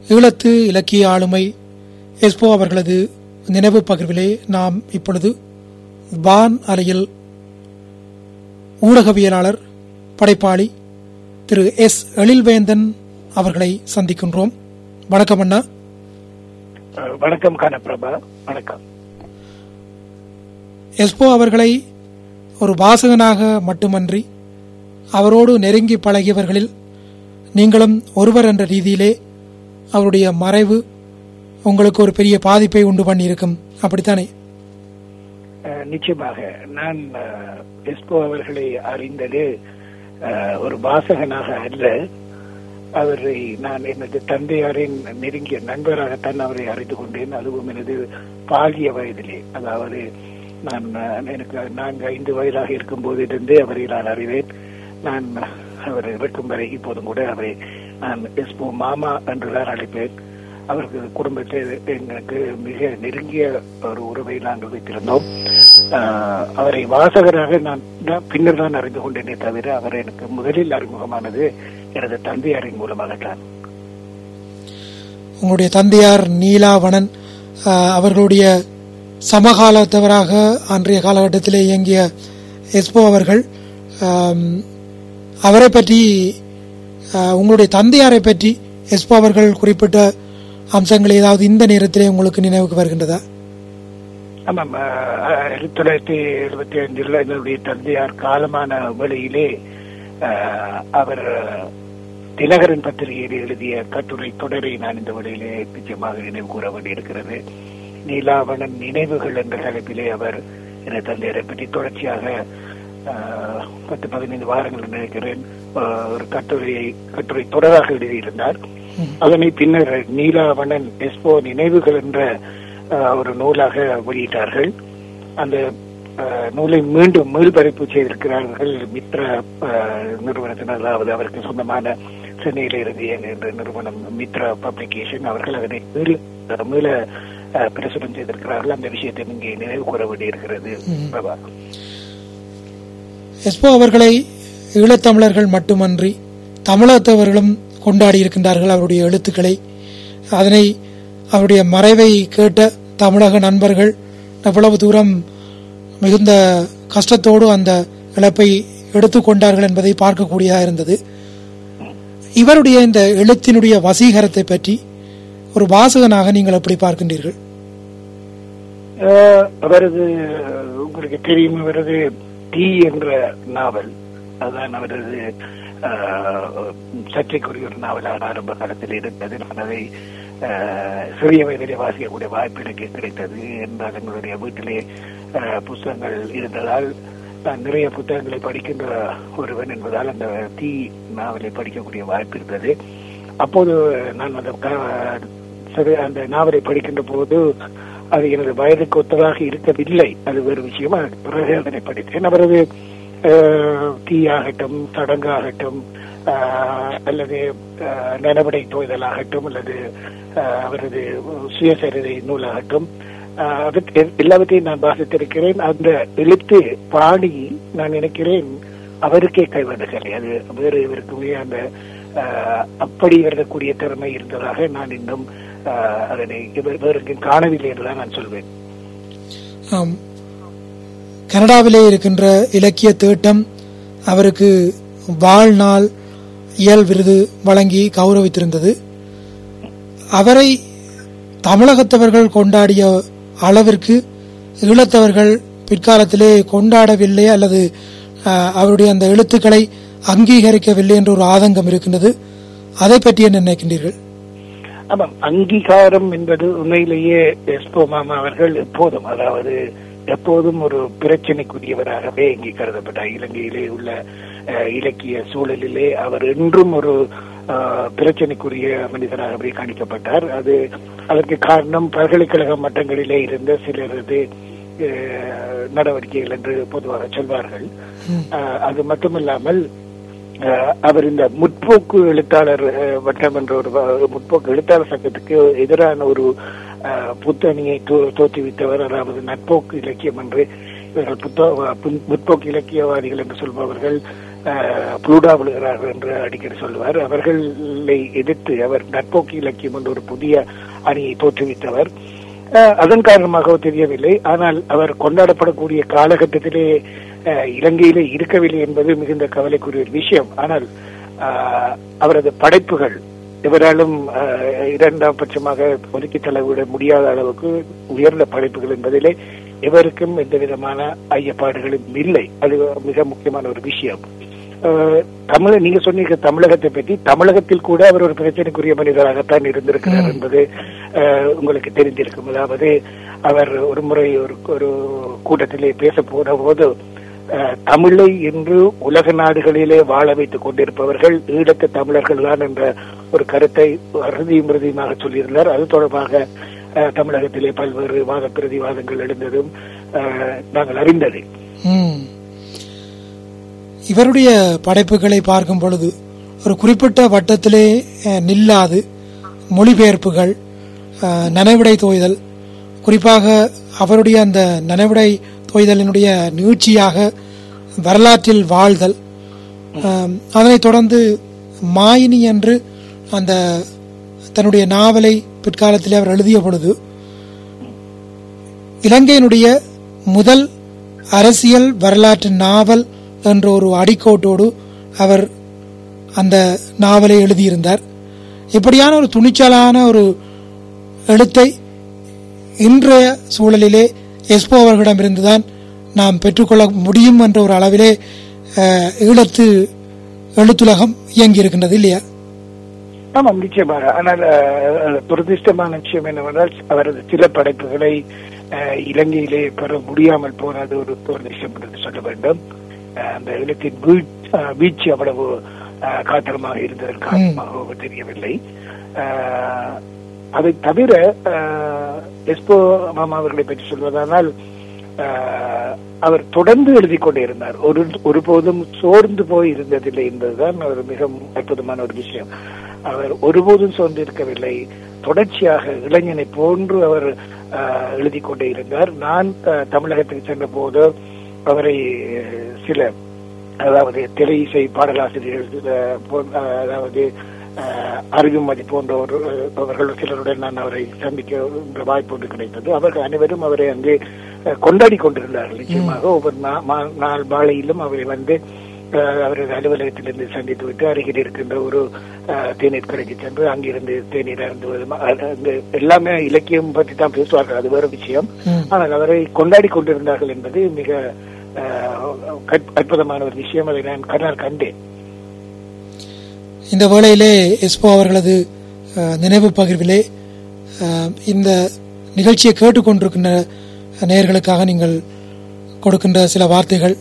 ஈழத்து இலக்கிய ஆளுமை எஸ்போ அவர்களது நினைவு பகிர்விலே நாம் இப்பொழுது வான் அலையில் ஊடகவியலாளர் படைப்பாளி திரு எஸ் எழில்வேந்தன் அவர்களை சந்திக்கின்றோம் வணக்கம் அண்ணா அஹ் வணக்கம் கனப்பிரபா வணக்கம் எஸ்போ அவர்களை ஒரு வாசகனாக மட்டுமன்றி அவரோடு நெருங்கி பழகியவர்களில் நீங்களும் ஒருவர் என்ற ரீதியிலே அவருடைய மறைவு உங்களுக்கு ஒரு பெரிய பாதிப்பை உண்டு பண்ணியிருக்கும் அப்படித்தானே அஹ் நிச்சயமாக நான் அஹ், எஸ்போ அவர்களை அறிந்தது அஹ், ஒரு வாசகனாக அல்ல அவரை நான் எனது தந்தையாரின் நெருங்கிய நண்பராகத்தான் அவரை அறிந்து கொண்டேன் அதுவும் எனது பாலிய வயதிலே அதாவது நான் அஹ், எனக்கு நான்கு ஐந்து வயதாக இருக்கும் போதிலிருந்து அவரை நான் அறிவேன் நான் அவர் இருக்கும் வரை இப்போதும் கூட அவரை நான் எஸ்போ மாமா என்றுதான் அழைப்பேன் அவருக்கு குடும்பத்தில் எங்களுக்கு மிக நெருங்கிய ஒரு உறவை நாங்கள் வைத்திருந்தோம் ஆஹ் அவரை வாசகராக நான் நான் பின்னர் தான் அறிந்து கொண்டேனே தவிர அவர் எனக்கு முதலில் அறிமுகமானது எனது தந்தையாரின் மூலமாகத்தான் உங்களுடைய தந்தையார் நீலாவணன் ஆஹ், அவர்களுடைய சமகாலத்தவராக அன்றைய காலகட்டத்திலே இயங்கிய எஸ்போ அவர்கள் ஆம், அவரை பற்றி ஆஹ், உங்களுடைய தந்தையாரை பற்றி எஸ்போ அவர்கள் குறிப்பிட்ட அம்சங்கள் ஏதாவது இந்த நேரத்திலே உங்களுக்கு நினைவுக்கு வருகின்றதா ஆமாம் ஆஹ் ஆயிரத்தி தொள்ளாயிரத்தி எழுபத்தி ஐந்தில் என்னுடைய தந்தையார் காலமான வேளையிலே ஆஹ், அவர் திலகரன் பத்திரிகையில் எழுதிய கட்டுரை தொடரை நான் இந்த வேளையிலே நிச்சயமாக நினைவு கூற வேண்டியிருக்கிறது நீலாவணன் நினைவுகள் என்ற தலைப்பிலே அவர் எனது தந்தையரை பற்றி தொடர்ச்சியாக ஆஹ், பத்து பதினைந்து வாரங்கள் நினைக்கிறேன் ஆஹ், ஒரு கட்டுரையை கட்டுரை தொடராக எழுதியிருந்தார் அதனை பின்னர் நீலாவணன் எஸ்போ நினைவுகள் என்ற ஆஹ், ஒரு நூலாக வெளியிட்டார்கள் அந்த ஆஹ், நூலை மீண்டும் மீள்பறிப்பு செய்திருக்கிறார்கள் மித்ரா ஆஹ், நிறுவனத்தினர் அதாவது அவருக்கு சொந்தமான சென்னையில் இருந்து என்ற நிறுவனம் மித்ரா பப்ளிகேஷன் அவர்கள் அதனை மீள மீள ஆஹ், பிரசுரம் செய்திருக்கிறார்கள் அந்த விஷயத்தை இங்கே நினைவு கூற வேண்டியிருக்கிறது பிரபா எஸ்போ அவர்களை ஈழத்தமிழர்கள் மட்டுமன்றி தமிழகத்தவர்களும் கொண்டாடி இருக்கின்றார்கள் அவருடைய எழுத்துக்களை அதனை அவருடைய மறைவை கேட்ட தமிழக நண்பர்கள் எவ்வளவு தூரம் மிகுந்த கஷ்டத்தோடு அந்த இழப்பை எடுத்துக்கொண்டார்கள் என்பதை பார்க்கக்கூடியதாக இருந்தது இவருடைய இந்த எழுத்தினுடைய வசீகரத்தை பற்றி ஒரு வாசகனாக நீங்கள் எப்படி பார்க்கின்றீர்கள் ஆஹ் அவரது உங்களுக்கு தெரியும் அவரது தீ என்ற நாவல் அதுதான் அவரது ஆஹ், சர்ச்சைக்குரிய ஒரு நாவலாக ஆரம்ப காலத்தில் இருந்தது நான் அதை ஆஹ், சிறிய வயதிலே வாசிக்கக்கூடிய வாய்ப்பு எனக்கு கிடைத்தது என்றால் எங்களுடைய வீட்டிலே ஆஹ், புஸ்தகங்கள் இருந்ததால் நான் நிறைய புத்தகங்களை படிக்கின்ற ஒருவன் என்பதால் அந்த தீ நாவலை படிக்கக்கூடிய வாய்ப்பு இருந்தது அப்போது நான் அந்த க- சரி, அந்த நாவலை படிக்கின்ற போது அது எனது வயதுக்கு ஒத்ததாக இருக்கவில்லை அது வேறு விஷயம் அதற்கு பிறகு அதனை படித்தேன் அவரது அஹ், தீயாகட்டும் சடங்காகட்டும் அஹ், அல்லது அஹ், நனவடை தோய்தலாகட்டும் அல்லது அஹ், அவரது சுயசரிதை நூலாகட்டும் அஹ், அதற்கு எல்லாவற்றையும் நான் வாசித்திருக்கிறேன் அந்த எழுத்து பாணி நான் நினைக்கிறேன் அவருக்கே கைவந்தகலை அது வேறு இவருக்குமே அந்த அஹ், அப்படி எழுதக்கூடிய திறமை இருந்ததாக நான் இன்னும் அஹ், அதனை இவர் வேறு காணவில்லை என்றுதான் நான் சொல்வேன் ஆம். கனடாவிலே இருக்கின்ற இலக்கிய தேட்டம் அவருக்கு வாழ்நாள் இயல் விருது வழங்கி கௌரவித்திருந்தது அவரை தமிழகத்தவர்கள் கொண்டாடிய அளவிற்கு ஈழத்தவர்கள் பிற்காலத்திலே கொண்டாடவில்லை அல்லது அஹ், அவருடைய அந்த எழுத்துக்களை அங்கீகரிக்கவில்லை என்ற ஒரு ஆதங்கம் இருக்கின்றது அதை பற்றி என்ன நினைக்கின்றீர்கள் ஆமாம் அங்கீகாரம் என்பது உண்மையிலேயே எஸ்போ மாமா அவர்கள் எப்போதும் அதாவது எப்போதும் ஒரு பிரச்சனைக்குரியவராகவே இங்கே கருதப்பட்டார் இலங்கையிலே உள்ள அஹ், இலக்கிய சூழலிலே அவர் என்றும் ஒரு அஹ், பிரச்சனைக்குரிய மனிதராகவே கணிக்கப்பட்டார் அது அதற்கு காரணம் பல்கலைக்கழக மட்டங்களிலே இருந்த சிலரது அஹ், நடவடிக்கைகள் என்று பொதுவாக சொல்வார்கள் அஹ், அது மட்டுமில்லாமல் அஹ், அவர் இந்த முற்போக்கு எழுத்தாளர் அஹ், வட்டம் என்ற ஒரு வ- முற்போக்கு எழுத்தாளர் சங்கத்துக்கு எதிரான ஒரு அஹ், புத்தணியை தோ- தோற்றுவித்தவர் அதாவது நட்போக்கு இலக்கியம் என்று இவர்கள் புத்தக புன்- முற்போக்கு இலக்கியவாதிகள் என்று சொல்பவர்கள் அஹ், புளூடா விழுகிறார்கள் என்று அடிக்கடி சொல்லுவார் அவர்களை எதிர்த்து அவர் நற்போக்கு இலக்கியம் என்ற ஒரு புதிய அணியை தோற்றுவித்தவர் அஹ், அதன் காரணமாக தெரியவில்லை ஆனால் அவர் கொண்டாடப்படக்கூடிய காலகட்டத்திலே அஹ், இலங்கையிலே இருக்கவில்லை என்பது மிகுந்த கவலைக்குரிய ஒரு விஷயம் ஆனால் அஹ், அவரது படைப்புகள் எவராலும் அஹ், இரண்டாம் பட்சமாக ஒதுக்கி தள்ளவிட முடியாத அளவுக்கு உயர்ந்த படைப்புகள் என்பதிலே எவருக்கும் எந்த விதமான ஐயப்பாடுகளும் இல்லை அது மிக முக்கியமான ஒரு விஷயம் அஹ், தமிழ நீங்க சொன்னீங்க தமிழகத்தை பற்றி தமிழகத்தில் கூட அவர் ஒரு பிரச்சனைக்குரிய மனிதராகத்தான் இருந்திருக்கிறார் ம். என்பது அஹ், உங்களுக்கு தெரிந்திருக்கும் அதாவது அவர் ஒரு முறை ஒரு ஒரு கூட்டத்திலே பேச போன போது அஹ், தமிழை இன்று உலக நாடுகளிலே வாழ வைத்துக் கொண்டிருப்பவர்கள் ஈழத்து தமிழர்கள் தான் என்ற ஒரு கருத்தை அறுதியும் இறுதியுமாக சொல்லியிருந்தார் அது தொடர்பாக அஹ், தமிழகத்திலே பல்வேறு வாத பிரதிவாதங்கள் எழுந்ததும் அஹ், நாங்கள் அறிந்தது ம். இவருடைய படைப்புகளை பார்க்கும் பொழுது ஒரு குறிப்பிட்ட வட்டத்திலே அஹ், நில்லாது மொழிபெயர்ப்புகள் அஹ், நனைவிடை தோய்தல் குறிப்பாக அவருடைய அந்த நனைவிடை தோய்தலினுடைய நீட்சியாக வரலாற்றில் வாழ்தல் அஹ், அதனைத் தொடர்ந்து மாயினி என்று அந்த தன்னுடைய நாவலை பிற்காலத்தில் அவர் எழுதிய பொழுது இலங்கையினுடைய முதல் அரசியல் வரலாற்று நாவல் என்ற ஒரு அடிக்கோட்டோடு அவர் அந்த நாவலை எழுதியிருந்தார் இப்படியான ஒரு துணிச்சலான ஒரு எழுத்தை இன்றைய சூழலிலே எஸ்போ அவர்களிடமிருந்துதான் நாம் பெற்றுக்கொள்ள முடியும் என்ற ஒரு அளவிலே அஹ், ஈழத்து எழுத்துலகம் இயங்கி இருக்கின்றது இல்லையா ஆமாம் நிச்சயமாக ஆனால் அஹ், துரதிர்ஷ்டமான விஷயம் என்னவென்றால் அவரது சில படைப்புகளை அஹ், இலங்கையிலே பெற முடியாமல் போனது ஒரு துரதிர்ஷ்டம் என்று சொல்ல வேண்டும் அஹ், அந்த எழுத்தின் வீழ்- அஹ், வீழ்ச்சி அவ்வளவு அஹ், காத்திரமாக இருந்ததன் காரணமாக தெரியவில்லை அஹ், அதை தவிர அஹ், எஸ்போ மாமா அவர்களை பற்றி சொல்வதானால் அஹ், அவர் தொடர்ந்து எழுதி கொண்டே இருந்தார் ஒரு ஒருபோதும் சோர்ந்து போய் இருந்ததில்லை என்பதுதான் ஒரு மிக அற்புதமான ஒரு விஷயம் அவர் ஒருபோதும் சோர்ந்து இருக்கவில்லை தொடர்ச்சியாக இளைஞனை போன்று அவர் அஹ், எழுதி கொண்டே இருந்தார் நான் அஹ், தமிழகத்துக்கு சென்ற போது அவரை அஹ், சில அதாவது திரை இசை பாடலாசிரியர்கள் சில போ- அஹ், அதாவது அஹ், அறிவுமதி போன்றவர் அஹ், அவர்கள் சிலருடன் நான் அவரை சந்திக்க வாய்ப்பு ஒன்று கிடைத்தது அவர்கள் அனைவரும் அவரை அங்கே அஹ், கொண்டாடி கொண்டிருந்தார்கள் நிச்சயமாக ஒவ்வொரு நா- மா- நாள் மாலையிலும் அவரை வந்து அஹ், அவரது அலுவலகத்திலிருந்து சந்தித்து விட்டு அருகில் இருக்கின்ற ஒரு அஹ், தேநீர் கடைக்கு சென்று அங்கிருந்து தேநீர் அருந்துவது ம- அ- அங்கு எல்லாமே இலக்கியம் பற்றி தான் பேசுவார்கள் அது வேறு விஷயம் ம். ஆனால் அவரை கொண்டாடி கொண்டிருந்தார்கள் என்பது மிக அஹ், கற்- அற்புதமான ஒரு விஷயம் அதை நான் கண்ணால் கண்டேன் இந்த வேளையிலே எஸ்போ அவர்களது அஹ், நினைவு பகிர்விலே அஹ், இந்த நிகழ்ச்சியை கேட்டுக்கொண்டிருக்கின்ற நேயர்களுக்காக நீங்கள் கொடுக்கின்ற சில வார்த்தைகள்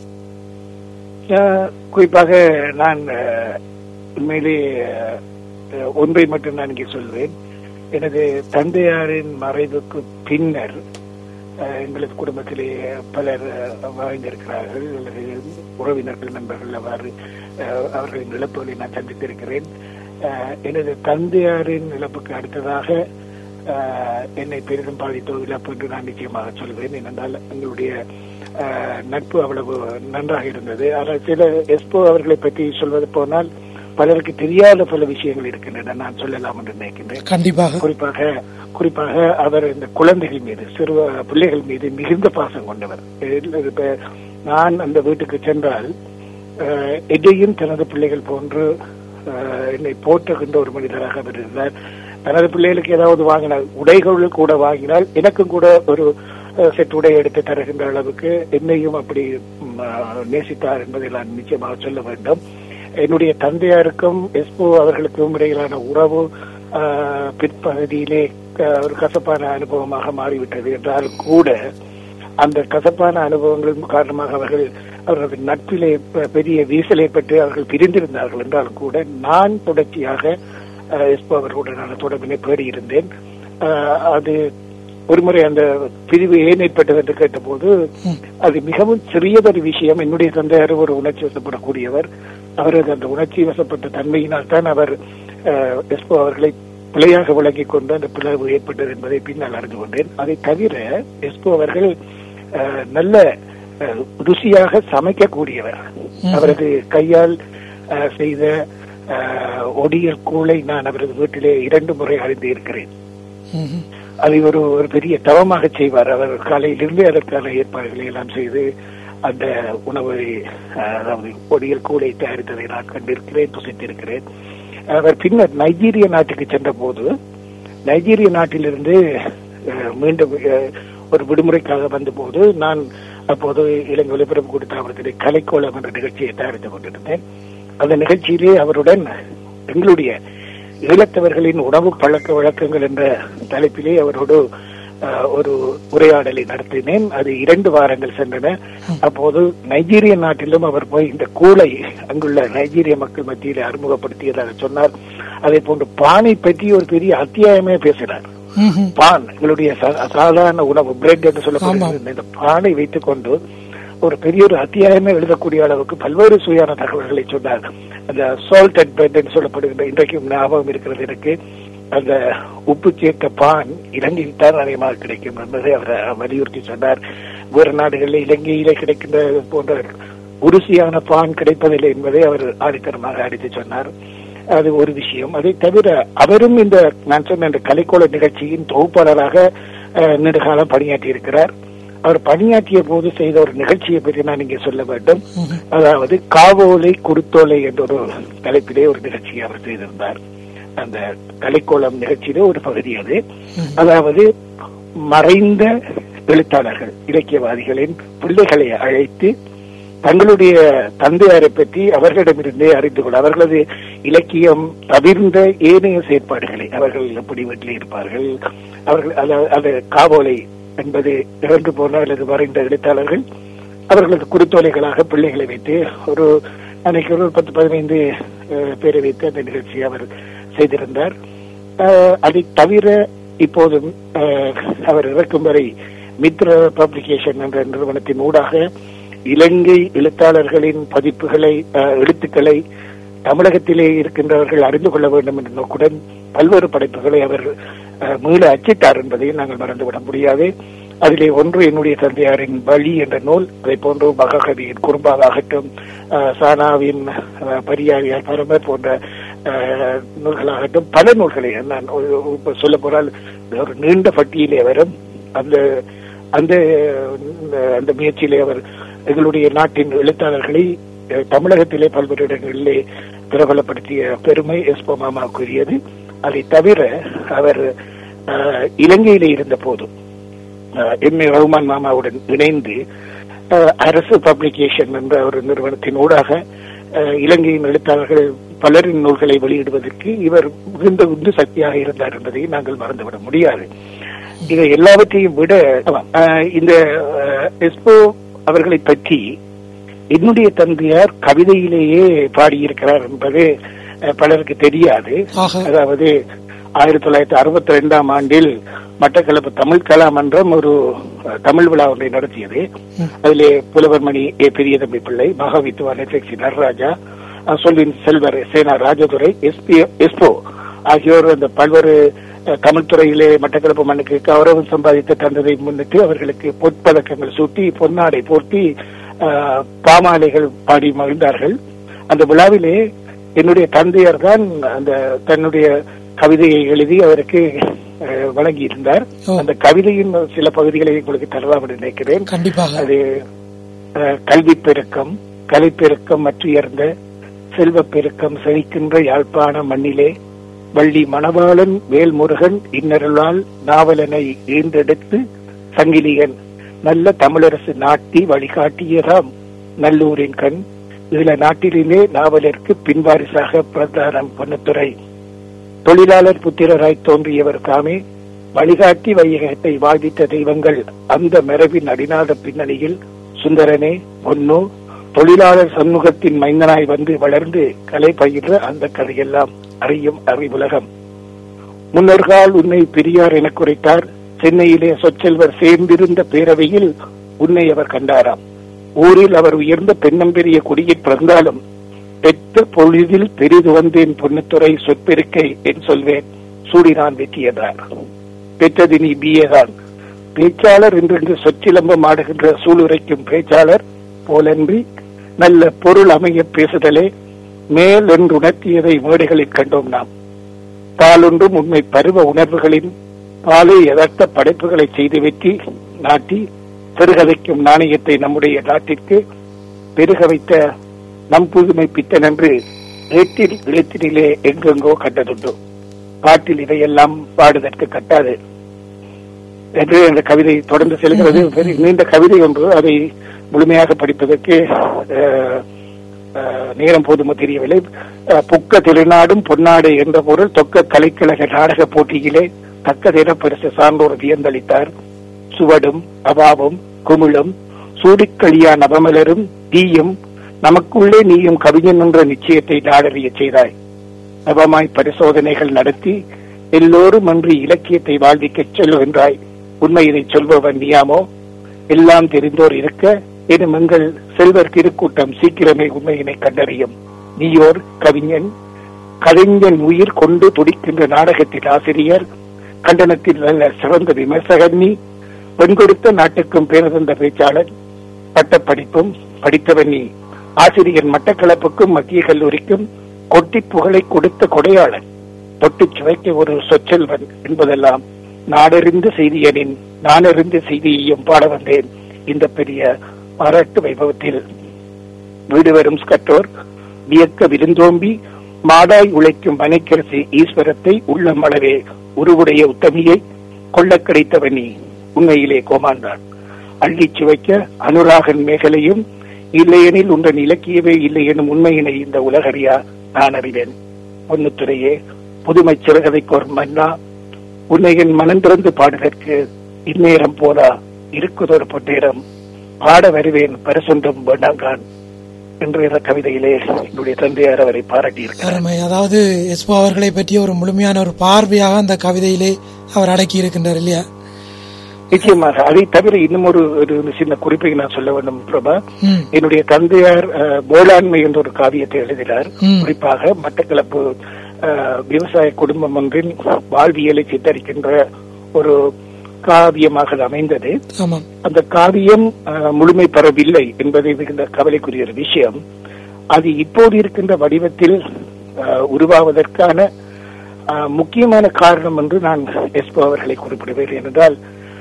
அஹ், குறிப்பாக நான் அஹ், உண்மையிலே அஹ், ஒன்றை மட்டும் நான் இங்கே சொல்வேன் எனது தந்தையாரின் மறைவுக்கு பின்னர் அஹ், எங்களது குடும்பத்திலே பலர் அஹ், வாழ்ந்திருக்கிறார்கள் அல்லது உறவினர்கள் நண்பர்கள் அவ்வாறு அஹ், அவர்களின் இழப்புகளை நான் சந்தித்திருக்கிறேன் அஹ், எனது தந்தையாரின் இழப்புக்கு அடுத்ததாக அஹ், என்னை பெரிதும் பாதித்த ஒரு இழப்பு என்று நான் நிச்சயமாக சொல்வேன் ஏனென்றால் எங்களுடைய அஹ், நட்பு அவ்வளவு நன்றாக இருந்தது ஆனால் சில எஸ்போ அவர்களை பற்றி சொல்வது போனால் பலருக்கு தெரியாத பல விஷயங்கள் இருக்கின்றன நான் சொல்லலாம் என்று நினைக்கின்றேன் கண்டிப்பாக குறிப்பாக குறிப்பாக அவர் இந்த குழந்தைகள் மீது சிறு பிள்ளைகள் மீது மிகுந்த பாசம் கொண்டவர் இல்ல, இப்ப நான் அந்த வீட்டுக்கு சென்றால் அஹ், என்னையும் தனது பிள்ளைகள் போன்று அஹ், என்னை போற்றுகின்ற ஒரு மனிதராக அவர் இருந்தார் தனது பிள்ளைகளுக்கு ஏதாவது வாங்கினால் உடைகள் கூட வாங்கினால் எனக்கும் கூட ஒரு அஹ், செட் உடை எடுத்து தருகின்ற அளவுக்கு என்னையும் அப்படி ம், அஹ், நேசித்தார் என்பதை நான் நிச்சயமாக சொல்ல வேண்டும் என்னுடைய தந்தையாருக்கும் எஸ்போ அவர்களுக்கும் இடையிலான உறவு ஆஹ், பிற்பகுதியிலே க- ஒரு கசப்பான அனுபவமாக மாறிவிட்டது என்றால் கூட அந்த கசப்பான அனுபவங்களின் காரணமாக அவர்கள் அவர்களது நட்பிலே பெ- பெரிய வீசல் ஏற்பட்டு அவர்கள் பிரிந்திருந்தார்கள் என்றாலும் கூட நான் தொடர்ச்சியாக ஆஹ், எஸ்போ அவர்களுடனான தொடர்பினை பேடி இருந்தேன் ஆஹ், அது ஒருமுறை அந்த பிரிவு ஏன் ஏற்பட்டது என்று கேட்டபோது அது மிகவும் சிறியதொரு விஷயம் என்னுடைய தந்தையார் ஒரு உணர்ச்சி வசப்படக்கூடியவர் அவரது அந்த உணர்ச்சி வசப்பட்ட தன்மையினால் தான் அவர் அஹ், எஸ்போ அவர்களை பிழையாக விளங்கிக் கொண்டு அந்த பிளவு ஏற்பட்டது என்பதை பின்னால் அறிந்து கொண்டேன் அதை தவிர எஸ்போ அவர்கள் அஹ், நல்ல அஹ், ருசியாக சமைக்கக்கூடியவர் அவரது கையால் அஹ், செய்த அஹ், ஒடியல் கூளை நான் அவரது வீட்டிலே இரண்டு முறை அறிந்து இருக்கிறேன் ம்ஹும். அதை ஒரு ஒரு பெரிய தவமாக செய்வார் அவர் காலையிலிருந்து அதற்கான ஏற்பாடுகளை எல்லாம் செய்து அந்த உணவை அஹ், அதாவது ஒடியல் கூடை தயாரித்ததை நான் கண்டிருக்கிறேன் புசித்திருக்கிறேன் அவர் பின்னர் நைஜீரிய நாட்டுக்கு சென்ற போது நைஜீரிய நாட்டிலிருந்து அஹ், மீண்டும் அஹ், ஒரு விடுமுறைக்காக வந்தபோது நான் அப்போது இலங்கை ஒலிபரப்பு கூட்டத்தாபனத்திலே கலைக்கோலம் என்ற நிகழ்ச்சியை தயாரித்துக் கொண்டிருந்தேன் அந்த நிகழ்ச்சியிலே அவருடன் எங்களுடைய ஈழத்தவர்களின் உணவு பழக்க வழக்கங்கள் என்ற தலைப்பிலே அவரோடு அஹ், ஒரு உரையாடலை நடத்தினேன் அது இரண்டு வாரங்கள் சென்றன அப்போது நைஜீரிய நாட்டிலும் அவர் போய் இந்த கூளை அங்குள்ள நைஜீரிய மக்கள் மத்தியில் அறிமுகப்படுத்தியதாக சொன்னார் அதே போன்று பானை பற்றி ஒரு பெரிய அத்தியாயமே பேசினார் ம்ஹும். பான் எங்களுடைய சா- சாதாரண உணவு பிரெட் என்று சொல்லப்படுகிறது இந்த பானை வைத்துக் கொண்டு ஒரு பெரிய ஒரு அத்தியாயமே எழுதக்கூடிய அளவுக்கு பல்வேறு சுயான தகவல்களை சொன்னார் அந்த சால்டட் பிரெட் என்று சொல்லப்படுகின்ற இன்றைக்கும் ஞாபகம் இருக்கிறது எனக்கு அந்த உப்பு சேர்த்த பான் இலங்கையில் தான் அதிகமாக கிடைக்கும் என்பதை அவர் வலியுறுத்தி சொன்னார் வேறு நாடுகளில் இலங்கையிலே கிடைக்கின்ற போன்ற உருசியான பான் கிடைப்பதில்லை என்பதை அவர் ஆடித்தரமாக அடித்து சொன்னார் அது ஒரு விஷயம் அதை தவிர அவரும் இந்த நான் சொன்ன இந்த கலைக்கோள நிகழ்ச்சியின் தொகுப்பாளராக அஹ், நெடுகாலம் பணியாற்றி இருக்கிறார் அவர் பணியாற்றிய போது செய்த ஒரு நிகழ்ச்சியை பற்றி நான் இங்கே சொல்ல வேண்டும் அதாவது காவோலை குருத்தோலை என்ற ஒரு தலைப்பிலே ஒரு நிகழ்ச்சியை அவர் செய்திருந்தார் அந்த கலைக்கோளம் நிகழ்ச்சியிலே ஒரு பகுதி அது அதாவது மறைந்த எழுத்தாளர்கள் இலக்கியவாதிகளின் பிள்ளைகளை அழைத்து தங்களுடைய தந்தையாரை பற்றி அவர்களிடமிருந்தே அறிந்து கொள்ள அவர்களது இலக்கியம் தவிர்ந்த ஏனைய செயற்பாடுகளை அவர்கள் எப்படி வீட்டில் இருப்பார்கள் அவர்கள் அத- அது காவோலை என்பது இறந்து போன அல்லது மறைந்த எழுத்தாளர்கள் அவர்களது குருத்தோலைகளாக பிள்ளைகளை வைத்து ஒரு அன்னைக்கு ஒரு பத்து பதினைந்து அஹ், பேரை வைத்து அந்த நிகழ்ச்சியை அவர் செய்திருந்தார் அஹ், அதை தவிர இப்போதும் அஹ், அவர் இறக்கும் வரை மித்ர பப்ளிகேஷன் என்ற நிறுவனத்தின் ஊடாக இலங்கை எழுத்தாளர்களின் பதிப்புகளை அஹ், எழுத்துக்களை தமிழகத்திலே இருக்கின்றவர்கள் அறிந்து கொள்ள வேண்டும் என்ற நோக்குடன் பல்வேறு படைப்புகளை அவர் அஹ், மீள அச்சிட்டார் என்பதையும் நாங்கள் மறந்துவிட முடியாது அதிலே ஒன்று என்னுடைய தந்தையாரின் வழி என்ற நூல் அதை போன்று மகாகவியின் குறும்பாவாகட்டும் அஹ், சானாவின் அஹ், பரியாரியார் பரமர் போன்ற அஹ், நூல்களாகட்டும் பல நூல்களை நான் சொல்ல போனால் ஒரு நீண்ட பட்டியலே வரும் அந்த அந்த அந்த முயற்சியிலே அவர் எங்களுடைய நாட்டின் எழுத்தாளர்களை அஹ், தமிழகத்திலே பல்வேறு இடங்களிலே பிரபலப்படுத்திய பெருமை எஸ்போ மாமாவுக்குரியது அதை தவிர அவர் அஹ், இலங்கையிலே இருந்த போதும் எம் ஏ ரஹ்மான் மாமாவுடன் இணைந்து அஹ், அரசு பப்ளிகேஷன் என்ற ஒரு நிறுவனத்தின் ஊடாக அஹ், இலங்கையின் எழுத்தாளர்கள் பலரின் நூல்களை வெளியிடுவதற்கு இவர் மிகுந்த உந்து சக்தியாக இருந்தார் என்பதை நாங்கள் மறந்துவிட முடியாது இதை எல்லாவற்றையும் விட ஆமாம், அஹ், இந்த அஹ், எஸ்போ அவர்களை பற்றி என்னுடைய தந்தையார் கவிதையிலேயே பாடியிருக்கிறார் என்பது அஹ், பலருக்கு தெரியாது ஆஹா. அதாவது ஆயிரத்தி தொள்ளாயிரத்தி அறுபத்தி ரெண்டாம் ஆண்டில் மட்டக்களப்பு தமிழ் கலாமன்றம் ஒரு அஹ், தமிழ் விழா ஒன்றை நடத்தியது அதிலே புலவர் மணி ஏ பெரியதம்பி பிள்ளை மகாவித்துவான் எஸ் எக்ஸி நடராஜா அஹ், சொல்வின் செல்வர் சேனா ராஜதுரை எஸ்பி எஸ்போ ஆகியோர் அந்த பல்வேறு அஹ், தமிழ் துறையிலே மட்டக்களப்பு மண்ணுக்கு கௌரவம் சம்பாதித்து தந்ததை முன்னிட்டு அவர்களுக்கு பொற்பதக்கங்கள் சூட்டி பொன்னாடை போர்த்தி அஹ், பாமாலைகள் பாடி மகிழ்ந்தார்கள் அந்த விழாவிலே என்னுடைய தந்தையார் தான் அந்த தன்னுடைய கவிதையை எழுதி அவருக்கு அஹ், வழங்கியிருந்தார் ஓ. அந்த கவிதையின் சில பகுதிகளை உங்களுக்கு தரலாம் என்று நினைக்கிறேன் கண்டிப்பாக அது அஹ், கல்வி பெருக்கம் கலை பெருக்கம் மற்றுயர்ந்த செல்வ பெருக்கம் செழிக்கின்ற யாழ்ப்பாண மண்ணிலே வள்ளி மணவாளன் வேல்முருகன் இன்னருளால் நாவலனை ஈண்டெடுத்து சங்கிலியன் நல்ல தமிழரசு நாட்டி வழிகாட்டியதாம் நல்லூரின் கண் இதுல நாட்டிலே நாவலருக்கு பின்வாரிசாக பிரதானம் பொன்னத்துறை தொழிலாளர் புத்திரராய் தோன்றியவர் தாமே வழிகாட்டி வையகத்தை வாழ்வித்த தெய்வங்கள் அந்த மரபின் அடிநாத பின்னணியில் சுந்தரனே பொன்னு தொழிலாளர் சமூகத்தின் மைந்தனாய் வந்து வளர்ந்து கலை பயின்ற அந்த கதையெல்லாம் அறியும் அறிவுலகம் முன்னொருகால் உன்னை பெரியார் என குறைத்தார் சென்னையிலே சொச்செல்வர் சேர்ந்திருந்த பேரவையில் உன்னை அவர் கண்டாராம் ஊரில் அவர் உயர்ந்த பெண்ணம்பெரிய குடியில் பிறந்தாலும் பெற்ற பொழுதில் பெரிது வந்தேன் பொன்னுத்துறை சொற்பெருக்கை என் சொல்வேன் சூடினான் வெற்றியதார் பெற்றது நீ பிஏ தான் பேச்சாளர் என்று சொற்றிலம்பம் ஆடுகின்ற சூளுரைக்கும் பேச்சாளர் போலன்றி நல்ல பொருள் அமைய பேசுதலே மேல் என்று உணர்த்தியதை மேடைகளில் கண்டோம் நாம் பாலொன்றும் உண்மை பருவ உணர்வுகளின் பாலை எதர்த்த படைப்புகளை செய்து வெற்றி நாட்டி பெருக வைக்கும் நாணயத்தை நம்முடைய நாட்டிற்கு பெருக வைத்த நம் புதுமை பித்தன் என்று ஏட்டில் எழுத்தினிலே எங்கெங்கோ கண்டதுண்டு பாட்டில் இதையெல்லாம் பாடுதற்கு கட்டாது என்று அந்த கவிதை தொடர்ந்து செல்கிறது பெரிய நீண்ட கவிதை ஒன்று அதை முழுமையாக படிப்பதற்கு அஹ், அஹ், நேரம் போதுமோ தெரியவில்லை அஹ், புக்க திருநாடும் பொன்னாடு என்ற பொருள் தொக்க கலைக்கழக நாடக போட்டியிலே தக்கதென பரிசு சான்றோர் வியந்தளித்தார் சுவடும் அபாவும் குமிழும் சூடிக்களியா நவமலரும் தீயும் நமக்குள்ளே நீயும் கவிஞன் என்ற நிச்சயத்தை நாடறிய செய்தாய் நவமாய் பரிசோதனைகள் நடத்தி எல்லோரும் அன்றி இலக்கியத்தை வாழ்விக்கச் சொல்லுகின்றாய் உண்மை இதை சொல்பவன் நீயாமோ எல்லாம் தெரிந்தோர் இருக்க எனும் எங்கள் செல்வர் திருக்கூட்டம் சீக்கிரமே உண்மையினை கண்டறியும் நீயோர் கவிஞன் கவிஞன் உயிர் கொண்டு துடிக்கின்ற நாடகத்தின் ஆசிரியர் கண்டனத்தில் நல்ல சிறந்த விமர்சகர் நீ பெண் கொடுத்த நாட்டுக்கும் பேரதந்த பேச்சாளர் பட்டப்படிப்பும் படித்தவன் நீ ஆசிரியர் மட்டக்களப்புக்கும் மத்திய கல்லூரிக்கும் கொட்டி புகழை கொடுத்த கொடையாளன் தொட்டுச் சுவைக்க ஒரு சொச்செல்வன் என்பதெல்லாம் நாடறிந்த செய்தியனின் நானறிந்த செய்தியையும் பாட வந்தேன் இந்த பெரிய பாராட்டு வைபவத்தில் வீடு வரும் ஸ்கட்டோர் வியக்க விருந்தோம்பி மாடாய் உழைக்கும் மனைக்கரசி ஈஸ்வரத்தை உள்ளம் அளவே உருவுடைய உத்தமியை கொள்ளக் கிடைத்தவன் நீ உண்மையிலே கோமாந்தான் அள்ளிச் சுவைக்க அனுராகன் மேகலையும் இல்லையெனில் உன்றன் இலக்கியமே இல்லை எனும் உண்மையினை இந்த உலகறியா நான் அறிவேன் பொன்னுத்துறையே புதுமை சிறகதைக்கோர் மன்னா உன்னை என் மனம் திறந்து பாடுவதற்கு இந்நேரம் போதா இருக்குதொரு பொன்னேரம் பாட வருவேன் பரிசொன்றும் வேண்டாங்கான் என்று இந்த கவிதையிலே என்னுடைய தந்தையார் அவரை பாராட்டியிருக்கிறார் அருமை அதாவது எஸ்போ அவர்களை பற்றிய ஒரு முழுமையான ஒரு பார்வையாக அந்த கவிதையிலே அவர் அடக்கி இருக்கின்றார் இல்லையா நிச்சயமாக அதை தவிர இன்னும் ஒரு ஒரு சின்ன குறிப்பை நான் சொல்ல வேண்டும் பிரபா ம் என்னுடைய தந்தையார் அஹ், வேளாண்மை என்ற ஒரு காவியத்தை எழுதினார் ம். குறிப்பாக மட்டக்களப்பு அஹ், விவசாய குடும்பம் ஒன்றின் வாழ்வியலை சித்தரிக்கின்ற ஒரு காவியமாக அது அமைந்தது ஆமாம் அந்த காவியம் அஹ், முழுமை பெறவில்லை என்பதை மிகுந்த கவலைக்குரிய ஒரு விஷயம் அது இப்போது இருக்கின்ற வடிவத்தில் அஹ், உருவாவதற்கான அஹ், முக்கியமான காரணம் என்று நான் எஸ்போ அவர்களை குறிப்பிடுவேன் என்றால்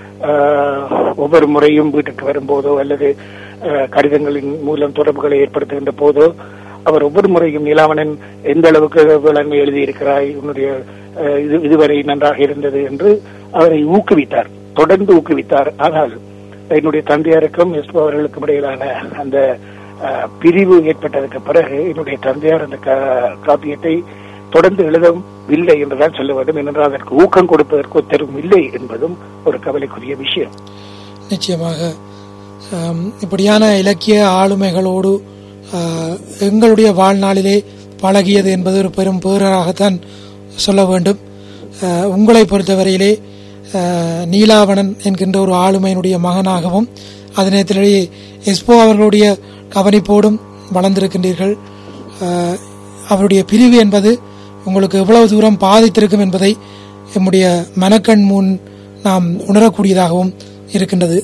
அஹ், ஒவ்வொரு முறையும் வீட்டுக்கு வரும்போதோ அல்லது அஹ், கடிதங்களின் மூலம் தொடர்புகளை ஏற்படுத்துகின்ற போதோ அவர் ஒவ்வொரு முறையும் நிலாவணன் எந்த அளவுக்கு வேளாண்மை எழுதியிருக்கிறாய் உன்னுடைய அஹ், இது இதுவரை நன்றாக இருந்தது என்று அவரை ஊக்குவித்தார் தொடர்ந்து ஊக்குவித்தார் ஆனால் என்னுடைய தந்தையாருக்கும் எஸ்போ அவர்களுக்கும் இடையிலான அந்த அஹ், பிரிவு ஏற்பட்டதற்கு பிறகு என்னுடைய தந்தையார் அந்த கா- காப்பியத்தை தொடர்ந்து எழுதவில்லை என்றுதான் சொல்ல வேண்டும் ஏனென்றால் அதற்கு ஊக்கம் கொடுப்பதற்கு ஒத்தரும் இல்லை என்பதும் ஒரு கவலைக்குரிய விஷயம் நிச்சயமாக ஆம், இப்படியான இலக்கிய ஆளுமைகளோடு ஆ, எங்களுடைய வாழ்நாளிலே பழகியது என்பது ஒரு பெரும் பேராகத்தான் சொல்ல வேண்டும் ஆ, உங்களை பொறுத்தவரையிலே ஆ, நீலாவணன் என்கின்ற ஒரு ஆளுமையினுடைய மகனாகவும் அதே நேரத்திலேயே எஸ்போ அவர்களுடைய கவனிப்போடும் வளர்ந்திருக்கின்றீர்கள் ஆ, அவருடைய பிரிவு என்பது உங்களுக்கு எவ்வளவு தூரம் பாதித்திருக்கும் என்பதை எம்முடைய மனக்கண் முன் நாம் உணரக்கூடியதாகவும் இருக்கின்றது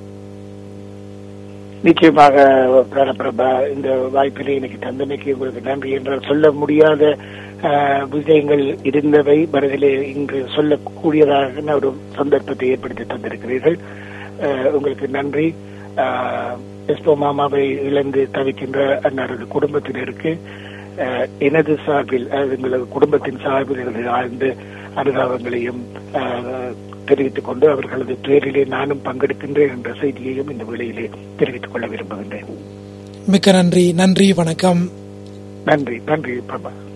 நிச்சயமாக பிராணபிரபா இந்த வாய்ப்பிலே எனக்கு தந்தமைக்கு உங்களுக்கு நன்றி என்றால் சொல்ல முடியாத அஹ், விஷயங்கள் இருந்தவை மனதிலே இங்கு சொல்லக்கூடியதாக ஒரு சந்தர்ப்பத்தை ஏற்படுத்தி தந்திருக்கிறீர்கள் அஹ், உங்களுக்கு நன்றி அஹ், எஸ்போ மாமாவை இழந்து தவிக்கின்ற அன்னாரது குடும்பத்தினருக்கு அஹ், எனது சார்பில் அதாவது எங்களது குடும்பத்தின் சார்பில் எனது ஆழ்ந்த அனுதாபங்களையும் அஹ், தெரிவித்துக் கொண்டு அவர்களது துயரிலே நானும் பங்கெடுக்கின்றேன் என்ற செய்தியையும் இந்த வேளையிலே தெரிவித்துக் கொள்ள விரும்புகின்றேன் மிக்க நன்றி நன்றி வணக்கம் நன்றி நன்றி பிரபா